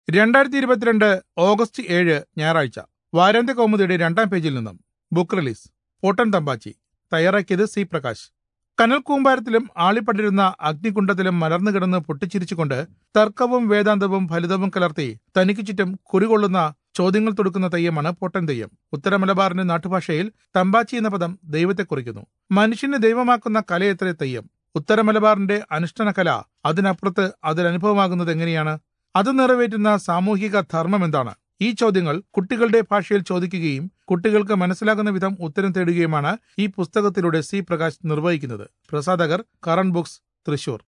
രണ്ടായിരത്തി ഇരുപത്തിരണ്ട് ഓഗസ്റ്റ് ഏഴ് ഞായറാഴ്ച വാരാന്ത്യ കൗമുദിയുടെ രണ്ടാം പേജിൽ നിന്നും ബുക്ക് റിലീസ് പൊട്ടൻ തമ്പാച്ചി തയ്യാറാക്കിയത് സി പ്രകാശ് കനൽ കൂമ്പാരത്തിലും ആളിപ്പടരുന്ന അഗ്നികുണ്ഡത്തിലും മലർന്നു കിടന്ന് പൊട്ടിച്ചിരിച്ചുകൊണ്ട് തർക്കവും വേദാന്തവും ഫലിതവും കലർത്തി തനിക്ക് ചുറ്റും കുറികൊള്ളുന്ന ചോദ്യങ്ങൾ തൊടുക്കുന്ന തെയ്യമാണ് പൊട്ടൻ തെയ്യം ഉത്തര മലബാറിന്റെ നാട്ടുഭാഷയിൽ തമ്പാച്ചി എന്ന പദം ദൈവത്തെ കുറിക്കുന്നു മനുഷ്യനെ ദൈവമാക്കുന്ന കലയത്രേ തെയ്യം ഉത്തര മലബാറിന്റെ അനുഷ്ഠാന കല അതിനപ്പുറത്ത് അതിലനുഭവമാകുന്നത് എങ്ങനെയാണ് അത് നിറവേറ്റുന്ന സാമൂഹിക ധർമ്മം എന്താണ് ഈ ചോദ്യങ്ങൾ കുട്ടികളുടെ ഭാഷയിൽ ചോദിക്കുകയും കുട്ടികൾക്ക് മനസ്സിലാകുന്ന വിധം ഉത്തരം തേടുകയുമാണ് ഈ പുസ്തകത്തിലൂടെ സി പ്രകാശ് നിർവഹിക്കുന്നത് പ്രസാധകർ കറൺ ബുക്സ് തൃശൂർ